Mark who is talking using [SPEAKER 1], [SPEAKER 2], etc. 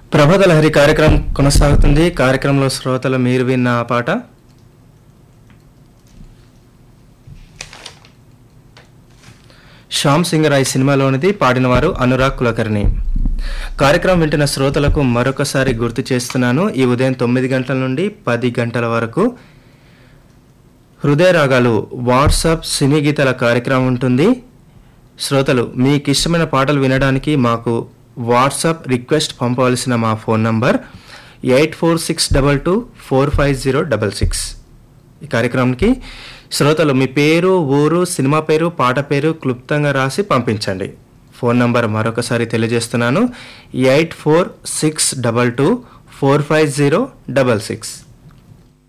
[SPEAKER 1] ప్రభాత లహరి కార్యక్రమం కొనసాగుతుంది కార్యక్రమంలో శ్రోతలు మీరు విన్న ఆ పాట శ్యామ్ సింగ్ రాయ్ సినిమాలోనిది పాడినవారు అనురాగ్ కులకర్ణి కార్యక్రమం వింటున్న శ్రోతలకు మరొకసారి గుర్తు చేస్తున్నాను ఈ ఉదయం తొమ్మిది గంటల నుండి పది గంటల వరకు హృదయ రాగాలు వాట్సాప్ సినీ గీతాల కార్యక్రమం ఉంటుంది శ్రోతలు మీకు ఇష్టమైన పాటలు వినడానికి మాకు వాట్సాప్ రిక్వెస్ట్ పంపవలసిన మా phone number eight four six double two four five zero double six ఈ కార్యక్రమానికి శ్రోతలు మీ పేరు ఊరు సినిమా పేరు పాట పేరు క్లుప్తంగా రాసి పంపించండి ఫోన్ నంబర్ మరొకసారి తెలియజేస్తున్నాను eight four six double two four five zero double six